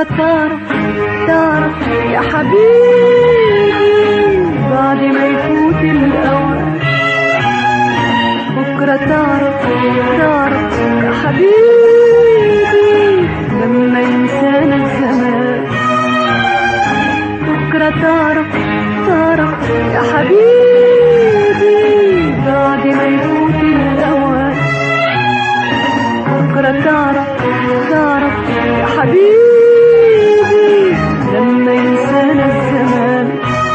تعرف تعرف يا حبيبي بعد ما يفوت الأوان بكرة تعرف تعرف يا حبيبي لما ينسانا الزمان بكرة تعرف تعرف يا حبيبي بعد ما يفوت الأوان بكرة تعرف تعرف يا حبيبي لما ينسانا الزمان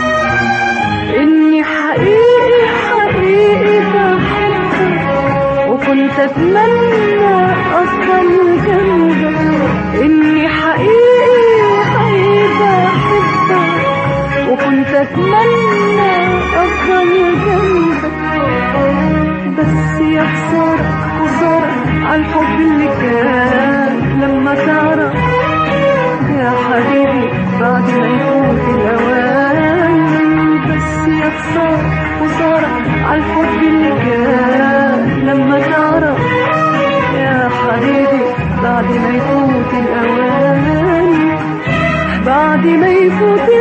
إني حقيقي حقيقي بحبك وكنت أتمنى أفضل جنبك إني حقيقي حقيقي بحبك وكنت أتمنى أفضل جنبك بس يا خسارة خسارة عالحب اللي كان لما تعرف يا حبيبي بعد ما يفوت الأوان بس يا خسارة خسارة عالحب اللي كان لما تعرف يا حبيبي بعد ما يفوت الأوان بعد ما يفوت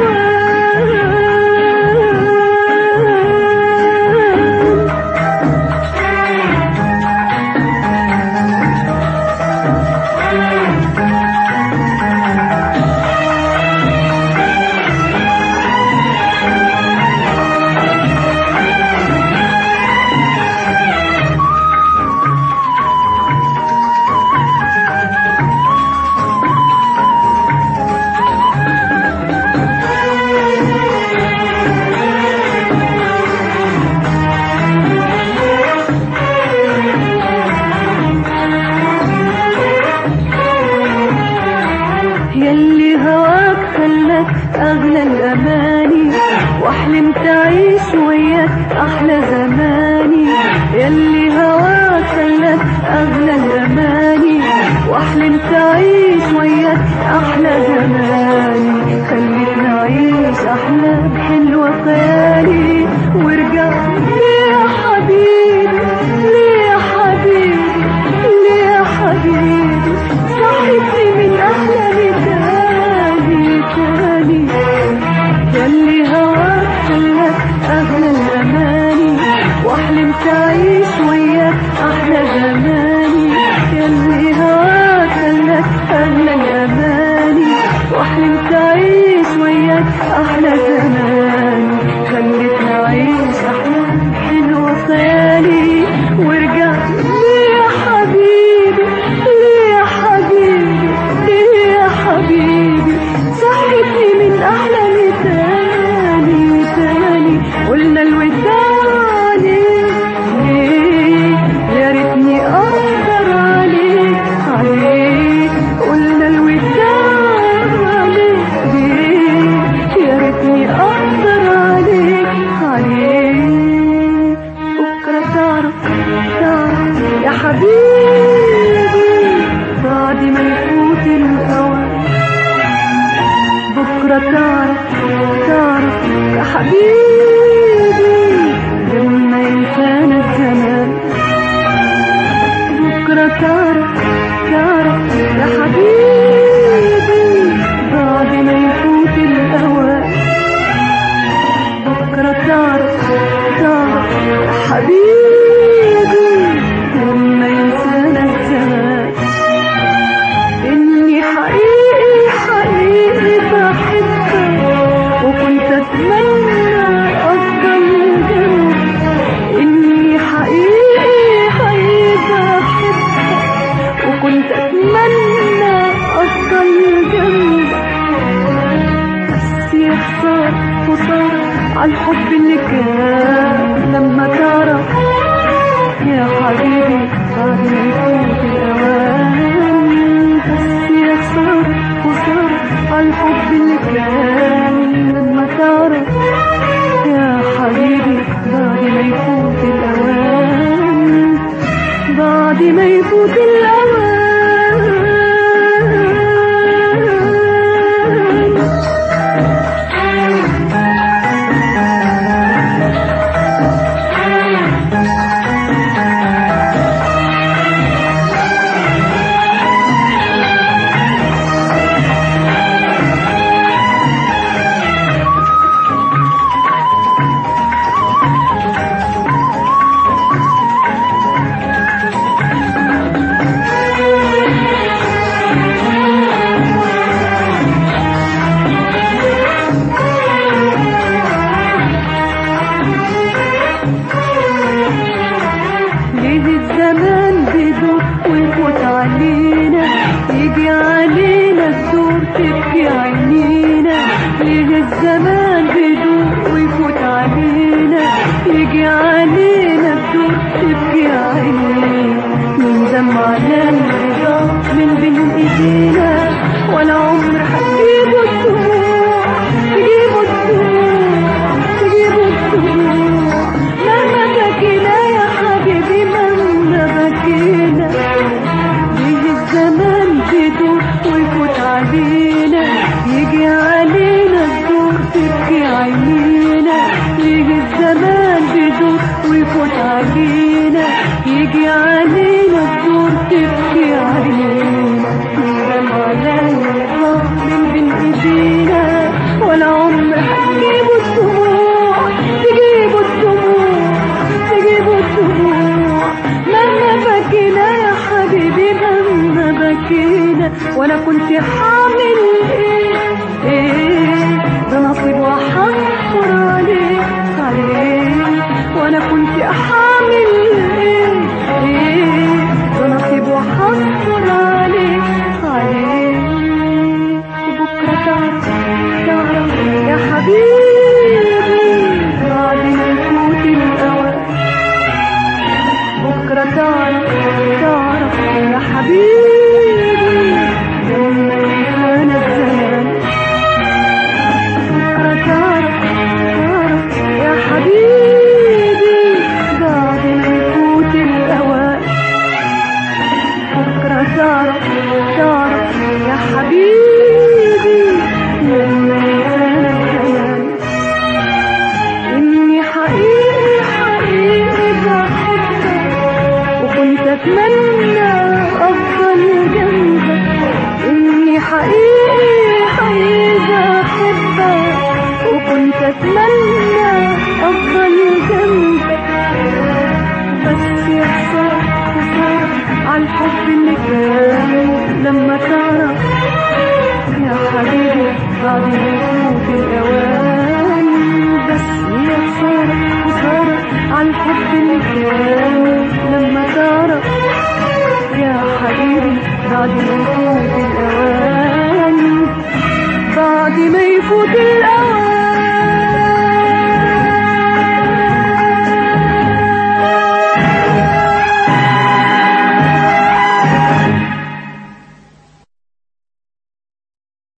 الأوان يلي هواك خلاك أغلى الأماني وأحلمت أعيش وياك أحلى زماني يلي هواك خلاك أغلى الأماني وأحلمت أعيش وياك أحلى زماني خليتني أعيش أحلام حلوة خيالي ورجع ليه يا حبيبي ليه يا حبيبي ليه يا حبيبي صحتني من أحلامي تاني تاني يلي هواك خلاك أغلى الأماني وأحلمت أعيش وياك أحلى زماني يلي هواك خلاك أغلى الأماني وأحلمت أعيش وياك أحلى زماني خلتني أعيش أحلام حلوة خيالي ورجع ليه يا حبيبي ليه يا حبيبي ليه يا حبيبي صحتني من أحلامي تاني تاني قلنا الوداني ليه يا ريتني أقدر عليك عليك قلنا الوداني ليه يا ريتني أقدر عليك عليك بكرة تعرف تعرف يا حبيبي بعد ما يفوت الأوان بكرة تعرف تعرف يا حبيبي لما ينسانا الزمان بكرة تعرف تعرف يا حبيبي بعد ما يفوت الأوان بكرة تعرف تعرف يا حبيبي لما ينسانا الزمان إني حقيقي حقيقي بحبك وكنت أتمنى أفضل جنبك إني حقيقي حقيقي بحبك وكنت أتمنى أفضل جنبك بس يا خسارة خسارة عالحب اللي كان لما تعرف يا حبيبي بعد ما يفوت الأوان بس يا خسارة خسارة عالحب اللي كان لما تعرف يا حبيبي بعد ما يفوت الأوان بعد ما يفوت الأوان علينا الدور تبكي عيني من دمعنا الرضا من بين ايدينا ولا عمر هتجيبوا الدموع تجيبوا الدموع تجيبوا الدموع مهما بكينا يا حبيبي مهما بكينا يجي الزمان بدور ويفوت علينا يجي علينا الدور تبكي عينينا يجي الزمان بدور ويفوت علينا يجي علينا الدور تبكي عينينا ندم على الرضا من بين ايدينا ولا عمر هتجيبوا الدموع تجيبوا الدموع تجيبوا الدموع مهما بكينا يا حبيبي مهما بكينا وانا كنت حامل ايه ايه ده نصيب وحصر عليه عليه وانا كنت حامل ايه ايه ده نصيب وحصر عليه عليه وبكره تعرف تعرف يا حبيبي بعد ما يفوت الاوان بكرة تعرف تعرف يا حبيبي لما كان الزمان بكرة تعرف تعرف يا حبيبي بعد ما يفوت الأوان بكرة تعرف تعرف يا حبيبي لما كان الزمان إني حقيقي حقيقي بحبك وكنت أتمنى أفضل جنبك إني حقيقي حقيقي أحبك وكنت أتمنى أفضل جنبك بس يا خسارة خسارة على الحب اللي كان لما تعرف يا حبيبي بعد ما يفوت الأوان بس يا خسارة خسارة على الحب اللي كان لما تعرف يا حبيبي بعد ما يفوت الأوان بعد ما يفوت الأوان